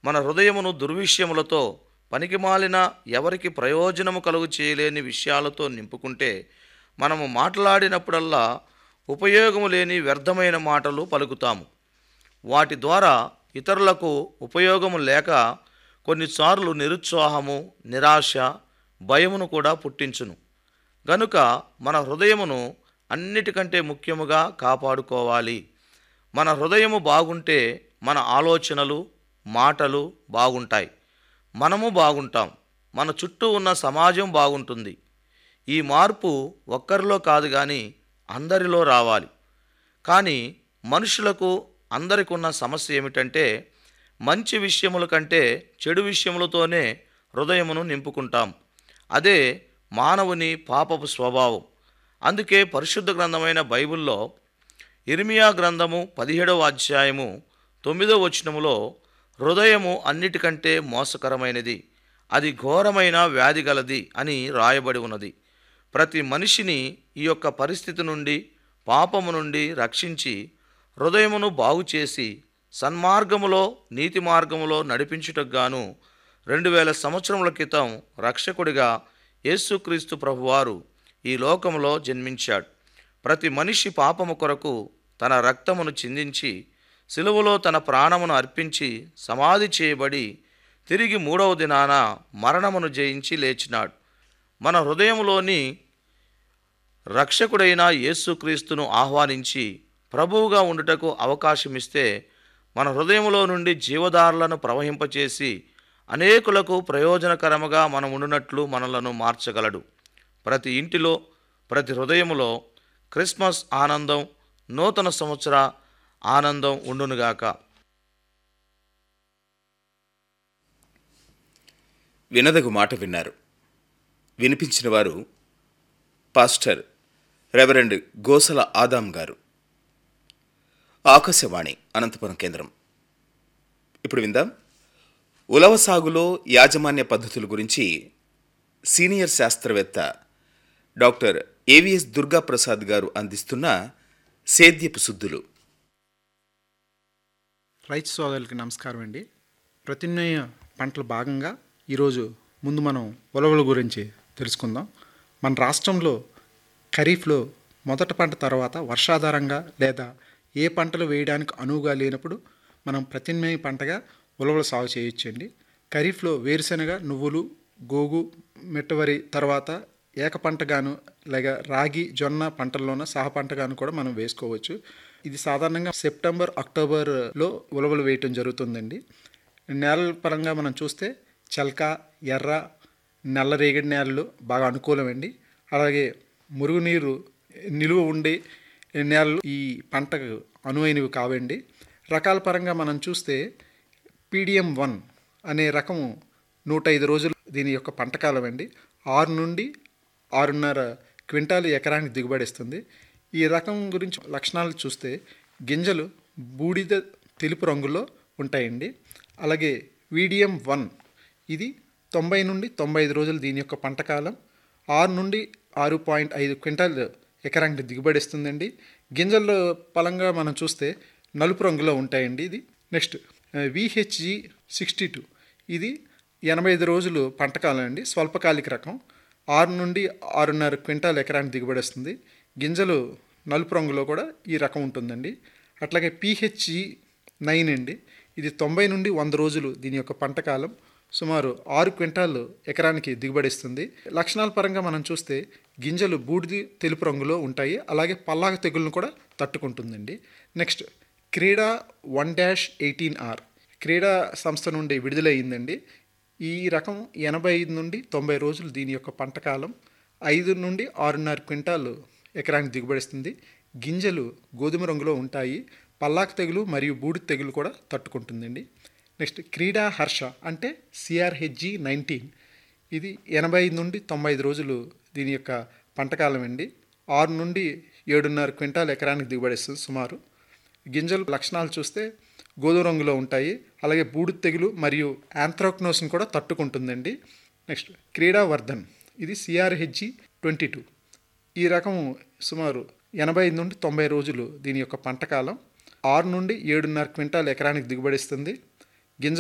మన హృదయమును దుర్విషయములతో పనికిమాలిన ఎవరికి ప్రయోజనము కలుగు చేయలేని విషయాలతో నింపుకుంటే మనము మాట్లాడినప్పుడల్లా ఉపయోగము లేని వ్యర్థమైన మాటలు పలుకుతాము వాటి ద్వారా ఇతరులకు ఉపయోగము లేక కొన్నిసార్లు నిరుత్సాహము నిరాశ భయమును కూడా పుట్టించును గనుక మన హృదయమును అన్నిటికంటే ముఖ్యముగా కాపాడుకోవాలి మన హృదయము బాగుంటే మన ఆలోచనలు మాటలు బాగుంటాయి మనము బాగుంటాం మన చుట్టూ ఉన్న సమాజం బాగుంటుంది ఈ మార్పు ఒక్కరిలో కాదు కానీ అందరిలో రావాలి కానీ మనుషులకు అందరికి ఉన్న సమస్య ఏమిటంటే మంచి విషయముల కంటే చెడు విషయములతోనే హృదయమును నింపుకుంటాం అదే మానవుని పాపపు స్వభావం అందుకే పరిశుద్ధ గ్రంథమైన బైబిల్లో ఇర్మియా గ్రంథము పదిహేడవ అధ్యాయము తొమ్మిదవ వచనములో హృదయము అన్నిటికంటే మోసకరమైనది అది ఘోరమైన వ్యాధి గలది అని రాయబడి ఉన్నది ప్రతి మనిషిని ఈ యొక్క పరిస్థితి నుండి పాపము నుండి రక్షించి హృదయమును బాగు చేసి సన్మార్గములో నీతి మార్గములో నడిపించుటకు గాను రెండు వేల సంవత్సరముల క్రితం రక్షకుడిగా యేసుక్రీస్తు ప్రభువారు ఈ లోకములో జన్మించాడు ప్రతి మనిషి పాపము కొరకు తన రక్తమును చిందించి సిలువలో తన ప్రాణమును అర్పించి సమాధి చేయబడి తిరిగి మూడవ దినాన మరణమును జయించి లేచినాడు మన హృదయంలోని రక్షకుడైన యేసుక్రీస్తును ఆహ్వానించి ప్రభువుగా ఉండుటకు అవకాశం ఇస్తే మన హృదయంలో నుండి జీవదారులను ప్రవహింపచేసి అనేకులకు ప్రయోజనకరముగా మనం ఉండునట్లు మనలను మార్చగలడు ప్రతి ఇంటిలో ప్రతి హృదయములో క్రిస్మస్ ఆనందం నూతన సంవత్సర ఆనందం ఉండునుగాక వినదగు మాట విన్నారు వినిపించిన వారు పాస్టర్ రెవరెండ్ గోసల ఆదాం గారు ఆకాశవాణి అనంతపురం కేంద్రం ఇప్పుడు విందాం ఉలవ సాగులో యాజమాన్య పద్ధతుల గురించి సీనియర్ శాస్త్రవేత్త డాక్టర్ ఏవిఎస్ దుర్గాప్రసాద్ గారు అందిస్తున్న సేద్యపు శుద్ధులు రైతు సోదరులకి నమస్కారం అండి ప్రత్యామ్నాయ పంటల భాగంగా ఈరోజు ముందు మనం ఉలవల గురించి తెలుసుకుందాం మన రాష్ట్రంలో ఖరీఫ్లో మొదటి పంట తర్వాత వర్షాధారంగా లేదా ఏ పంటలు వేయడానికి అనువుగా లేనప్పుడు మనం ప్రత్యామ్నాయ పంటగా ఉలవలు సాగు చేయొచ్చండి ఖరీఫ్లో వేరుశెనగ నువ్వులు గోగు మిట్టవరి తర్వాత ఏక పంటగాను లేక రాగి జొన్న పంటల్లోన సహ పంటగాను కూడా మనం వేసుకోవచ్చు ఇది సాధారణంగా సెప్టెంబర్ అక్టోబర్లో ఉలవలు వేయటం జరుగుతుందండి నేలల పరంగా మనం చూస్తే చల్క ఎర్ర నల్ల రేగడి నేలలు బాగా అనుకూలమండి అలాగే మురుగునీరు నిలువ ఉండే నేలలు ఈ పంటకు అనువైనవి కావండి రకాల పరంగా మనం చూస్తే పీడిఎం వన్ అనే రకము నూట ఐదు రోజులు దీని యొక్క పంటకాలం అండి ఆరు నుండి ఆరున్నర క్వింటాలు ఎకరానికి దిగుబడి ఇస్తుంది ఈ రకం గురించి లక్షణాలు చూస్తే గింజలు బూడిద తెలుపు రంగులో ఉంటాయండి అలాగే వీడియం వన్ ఇది తొంభై నుండి తొంభై ఐదు రోజులు దీని యొక్క పంటకాలం ఆరు నుండి ఆరు పాయింట్ ఐదు క్వింటాల్ ఎకరానికి దిగుబడి ఇస్తుందండి గింజల పలంగా మనం చూస్తే నలుపు రంగులో ఉంటాయండి ఇది నెక్స్ట్ విహెచ్జి సిక్స్టీ టూ ఇది ఎనభై ఐదు రోజులు పంటకాలం అండి స్వల్పకాలిక రకం ఆరు నుండి ఆరున్నర క్వింటాల్ ఎకరానికి దిగుబడి వస్తుంది గింజలు నలుపు రంగులో కూడా ఈ రకం ఉంటుందండి అట్లాగే పిహెచ్ఈ నైన్ అండి ఇది తొంభై నుండి వంద రోజులు దీని యొక్క పంటకాలం సుమారు ఆరు క్వింటాలు ఎకరానికి దిగుబడి ఇస్తుంది లక్షణాల పరంగా మనం చూస్తే గింజలు బూడిది తెలుపు రంగులో ఉంటాయి అలాగే పల్లాక తెగులను కూడా తట్టుకుంటుందండి నెక్స్ట్ క్రీడా వన్ డాష్ ఎయిటీన్ ఆర్ క్రీడా సంస్థ నుండి విడుదలయ్యిందండి ఈ రకం ఎనభై ఐదు నుండి తొంభై రోజులు దీని యొక్క పంటకాలం ఐదు నుండి ఆరున్నర క్వింటాలు ఎకరానికి దిగుబడిస్తుంది గింజలు గోధుమ రంగులో ఉంటాయి పల్లాకు తెగులు మరియు బూడిద తెగులు కూడా తట్టుకుంటుందండి నెక్స్ట్ క్రీడా హర్ష అంటే సిఆర్హెచ్జి నైన్టీన్ ఇది ఎనభై ఐదు నుండి తొంభై ఐదు రోజులు దీని యొక్క పంటకాలం అండి ఆరు నుండి ఏడున్నర క్వింటాల్ ఎకరానికి దిగుబడిస్తుంది సుమారు గింజల లక్షణాలు చూస్తే గోధుమ రంగులో ఉంటాయి అలాగే బూడిద తెగులు మరియు యాంథ్రాక్నోస్ని కూడా తట్టుకుంటుందండి నెక్స్ట్ క్రీడా వర్ధన్ ఇది సిఆర్హెచ్జి ట్వంటీ టూ ఈ రకం సుమారు ఎనభై ఐదు నుండి తొంభై రోజులు దీని యొక్క పంటకాలం ఆరు నుండి ఏడున్నర క్వింటాల్ ఎకరానికి దిగుబడిస్తుంది